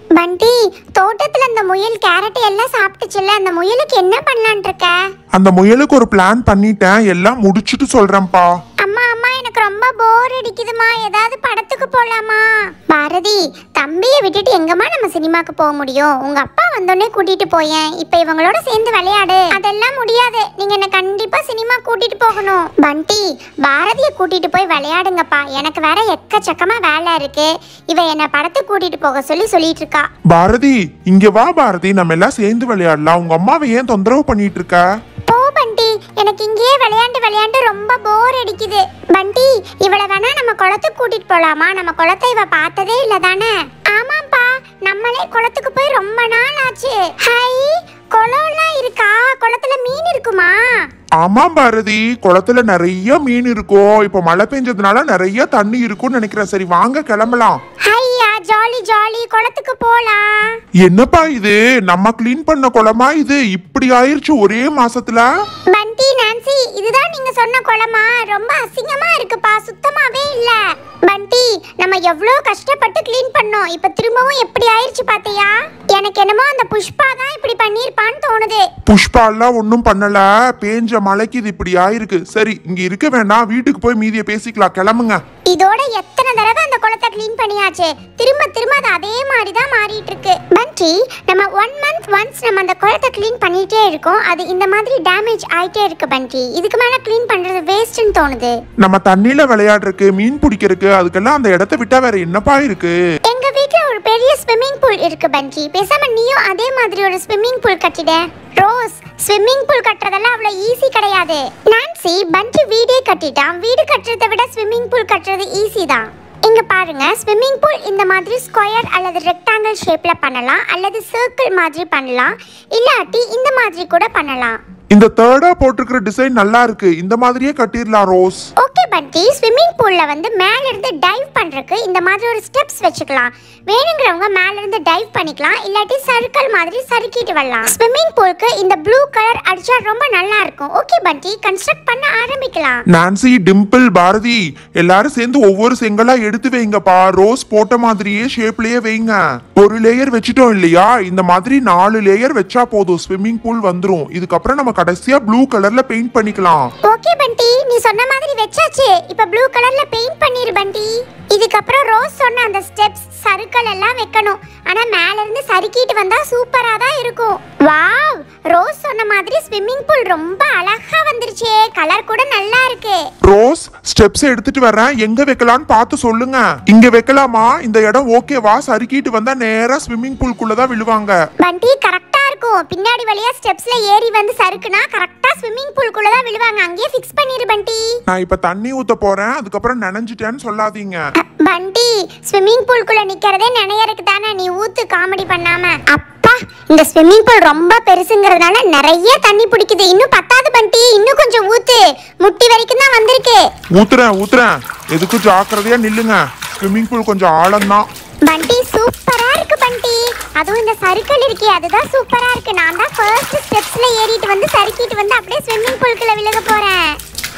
பண்டி தோட்டத்துல அந்த முயல் கேரட் எல்லாம் சாப்பிட்டுச்சுல்ல அந்த முயலுக்கு என்ன பண்ணலான் இருக்க அந்த முயலுக்கு ஒரு பிளான் பண்ணிட்டேன் எல்லாம் முடிச்சிட்டு சொல்றேன்ப்பா அம்மா அம்மா எனக்கு ரொம்ப போர் அடிக்குதுமா ஏதாவது படத்துக்கு போலாமா பாரதி தம்பியை விட்டுட்டு எங்கம்மா நம்ம சினிமாக்கு போக முடியும் உங்க அப்பா வந்தோடனே கூட்டிட்டு போயேன் இப்ப இவங்களோட சேர்ந்து விளையாடு அதெல்லாம் முடியாது நீங்க என்ன கண்டிப்பா சினிமா கூட்டிட்டு போகணும் பண்டி பாரதியை கூட்டிட்டு போய் விளையாடுங்கப்பா எனக்கு வேற எக்கச்சக்கமா வேலை இருக்கு இவ என்ன படத்துக்கு கூட்டிட்டு போக சொல்லி சொல்லிட்டு இருக்கா பாரதி இங்க வா பாரதி நம்ம எல்லாம் சேர்ந்து விளையாடலாம் உங்க அம்மாவை ஏன் தொந்தரவு பண்ணிட்டு இருக்க போ பண்டி எனக்கு இங்கேயே விளையாண்டு விளையாண்டு ரொம்ப போர் அடிக்குது பண்டி இவளை வேணா நம்ம குளத்துக்கு கூட்டிட்டு போலாமா நம்ம குளத்தை இவ பார்த்ததே இல்ல தானே ஆமாப்பா நம்மளே குளத்துக்கு போய் ரொம்ப நாள் ஆச்சு ஹை குளம்லாம் இருக்கா குளத்துல மீன் இருக்குமா ஆமா பாரதி குளத்துல நிறைய மீன் இருக்கும் இப்ப மழை பெஞ்சதுனால நிறைய தண்ணி இருக்கும்னு நினைக்கிறேன் சரி வாங்க கிளம்பலாம் ஹையா ஜாலி ஜாலி குளத்துக்கு போலாம் என்னப்பா இது நம்ம க்ளீன் பண்ண குளமா இது இப்படி ஆயிருச்சு ஒரே மாசத்துல பண்டி நான்சி இதுதான் நீங்க சொன்ன குளமா ரொம்ப அசிங்கமா இருக்குப்பா சுத்தமாவே இல்ல பண்டி நம்ம எவ்வளோ கஷ்டப்பட்டு க்ளீன் பண்ணோம் இப்ப திரும்பவும் எப்படி ஆயிருச்சு பாத்தியா எனக்கு என்னமோ அந்த புஷ்பா தான் இப்படி பண்ணிருப்பான்னு தோணுது புஷ்பா எல்லாம் ஒன்றும் பண்ணல பேஞ்ச மழைக்கு இது இப்படி ஆயிருக்கு சரி இங்க இருக்க வேண்டாம் வீட்டுக்கு போய் மீதிய பேசிக்கலாம் கிளம்புங்க இதோட எத்தனை தடவை அந்த குளத்தை க்ளீன் பண்ணியாச்சு திரும்ப திரும்ப அது அதே மாதிரி தான் மாறிட்டு இருக்கு பண்டி நம்ம ஒன் மந்த் ஒன்ஸ் நம்ம அந்த குளத்தை க்ளீன் பண்ணிட்டே இருக்கோம் அது இந்த மாதிரி டேமேஜ் ஆயிட்டே இருக்கு பண்டி இதுக்கு மேல க்ளீன் பண்றது வேஸ்ட்னு தோணுது நம்ம தண்ணியில விளையாடுறதுக்கு மீன் பிடிக்கிறதுக்கு அதுக்கெல்லாம் அந்த இடத்த விட்டா வேற என்னப்பா இருக்கு எங்க வீட்ல ஒரு பெரிய ஸ்விம்மிங் பூல் இருக்கு பஞ்சி பேசாம நீயும் அதே மாதிரி ஒரு ஸ்விம்மிங் பூல் கட்டிட ரோஸ் ஸ்விம்மிங் பூல் கட்டுறதெல்லாம் அவ்வளவு ஈஸி கிடையாது நான்சி பஞ்சி வீடே கட்டிட்டான் வீடு கட்டுறதை விட ஸ்விம்மிங் பூல் கட்டுறது ஈஸி தான் இங்க பாருங்க ஸ்விம்மிங் பூல் இந்த மாதிரி ஸ்கொயர் அல்லது ரெக்டாங்கிள் ஷேப்ல பண்ணலாம் அல்லது சர்க்கிள் மாதிரி பண்ணலாம் இல்லாட்டி இந்த மாதிரி கூட பண்ணலாம் இந்த தேர்டா போட்டிருக்கிற டிசைன் நல்லா இருக்கு இந்த மாதிரியே கட்டிடலாம் ரோஸ் ஓகே பண்டி ஸ்விம்மிங் பூல்ல வந்து மேல இருந்து டைவ் பண்றதுக்கு இந்த மாதிரி ஒரு ஸ்டெப்ஸ் வச்சுக்கலாம் வேணுங்கிறவங்க மேல இருந்து டைவ் பண்ணிக்கலாம் இல்லாட்டி சர்க்கிள் மாதிரி சறுக்கிட்டு வரலாம் ஸ்விம்மிங் பூலுக்கு இந்த ப்ளூ கலர் அடிச்சா ரொம்ப நல்லா இருக்கும் ஓகே பண்டி கன்ஸ்ட்ரக்ட் பண்ண ஆரம்பிக்கலாம் நான்சி டிம்பிள் பாரதி எல்லாரும் சேர்ந்து ஒவ்வொரு செங்கலா எடுத்து வைங்கப்பா ரோஸ் போட்ட மாதிரியே ஷேப்லயே வைங்க ஒரு லேயர் வச்சுட்டோம் இல்லையா இந்த மாதிரி நாலு லேயர் வச்சா போதும் ஸ்விம்மிங் பூல் வந்துரும் இதுக்கப்புறம் நம்ம கடைசியா ப்ளூ கலர்ல பெயிண்ட் பண்ணிக்கலாம் ஓகே பண்டி நீ சொன்ன மாதிரி வச்சாச்சு இப்ப ப்ளூ கலர்ல பெயிண்ட் பண்ணிரு பண்டி இதுக்கப்புறம் ரோஸ் சொன்ன அந்த ஸ்டெப்ஸ் சறுக்கல் எல்லாம் வைக்கணும் ஆனா மேல இருந்து சறுக்கிட்டு வந்தா சூப்பரா தான் இருக்கும் வாவ் ரோஸ் சொன்ன மாதிரி ஸ்விம்மிங் பூல் ரொம்ப அழகா வந்துருச்சே கலர் கூட நல்லா இருக்கு ரோஸ் ஸ்டெப்ஸ் எடுத்துட்டு வரேன் எங்க வைக்கலாம்னு பார்த்து சொல்லுங்க இங்க வைக்கலாமா இந்த இடம் ஓகேவா சறுக்கிட்டு வந்தா நேரா ஸ்விம்மிங் பூல்குள்ள தான் விழுவாங்க வண்டி கரெக்டா இருக்கும் பின்னாடி வழியா ஸ்டெப்ஸ்ல ஏறி வந்து சறுக்குனா கரெக்டா ஸ்விம்மிங் பூல்குள்ள தான் விழுவாங்க அங்கேயே ஃபிக்ஸ் பண்ணிரு பண்டி நான் இப்ப தண்ணி ஊத்த போறேன் அதுக்கப்புறம் நனைஞ்சிட்டேன்னு சொல்லாதீங்க பண்டி ஸ்விம்மிங் பூல்குள்ள நிக்கிறதே நினையறக்கு தானே நீ ஊத்து காமெடி பண்ணாம அப்பா இந்த ஸ்விம்மிங் பூல் ரொம்ப பெருசுங்கிறதுனால நிறைய தண்ணி பிடிக்குது இன்னும் பத்தாது பண்டி இன்னும் கொஞ்சம் ஊத்து முட்டி வரைக்கும் தான் வந்திருக்கு ஊத்துறேன் ஊத்துறேன் எதுக்கும் ஜாக்கிரதையா நில்லுங்க ஸ்விம்மிங் பூல் கொஞ்சம் ஆழம்தான் பண்டி சூப்பரா இருக்கு பண்டி அதுவும் இந்த சறுக்கல் இருக்கே அதுதான் சூப்பரா இருக்கு நான் தான் ஃபர்ஸ்ட் ஸ்டெப்ஸ்ல ஏறிட்டு வந்து சறுக்கிட்டு வந்து அப்படியே ஸ்விம்மிங் பூல்குள்ள விழுக போறேன்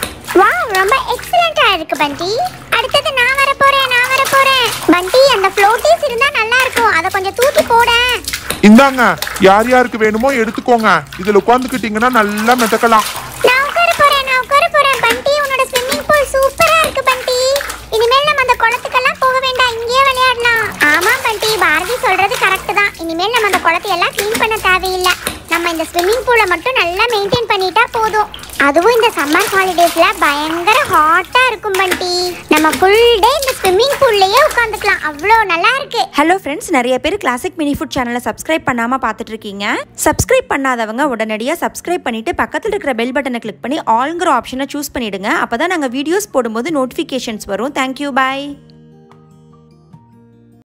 வாவ் ரொம்ப எக்ஸலென்ட்டா இருக்கு பண்டி அடுத்தது நான் வர போறேன் நான் வர போறேன் பண்டி அந்த ஃப்ளோட்டிஸ் இருந்தா நல்லா இருக்கும் அதை கொஞ்சம் தூக்கி போடேன் இந்தாங்க யார் யாருக்கு வேணுமோ எடுத்துக்கோங்க இதுல உட்காந்துக்கிட்டீங்கன்னா நல்லா மிதக்கலாம் நான் உட்கார போறேன் நான் உட்கார போறேன் பண்டி உன்னோட ஸ்விம்மிங் பூல் சூப்பரா இருக்கு பண்டி இனிமேல் நம்ம அந்த குளத்துக்கெல்லாம் போக வேண்டாம் இங்கேயே விளையாடலாம் ஆமா பண்டி பாரதி சொல்றது கரெக்ட் தான் இனிமேல் நம்ம அந்த குளத்தை எல்லாம் க்ளீன் பண்ண தேவையில்லை நம்ம இந்த ஸ்விம்மிங் பூலை மட்டும் நல்லா மெயின்டைன் பண்ணிட்டா போதும் அதுவும் இந்த சம்மர் ஹாலிடேஸ்ல பயங்கர ஹாட்டா இருக்கும் பண்டி நம்ம ஃபுல் டே இந்த ஸ்விம்மிங் பூல்லயே உட்காந்துக்கலாம் அவ்வளோ நல்லா இருக்கு ஹலோ ஃப்ரெண்ட்ஸ் நிறைய பேர் கிளாசிக் மினி ஃபுட் சேனலை சப்ஸ்கிரைப் பண்ணாமல் பார்த்துட்டு இருக்கீங்க சப்ஸ்கிரைப் பண்ணாதவங்க உடனடியாக சப்ஸ்கிரைப் பண்ணிட்டு பக்கத்தில் இருக்கிற பெல் பட்டனை கிளிக் பண்ணி ஆல்ங்கிற ஆப்ஷனை சூஸ் பண்ணிடுங்க அப்போ தான் நாங்கள் வீடியோஸ் போடும்போது நோட்டிஃபிகேஷன்ஸ் வரும் தேங்க்யூ பாய்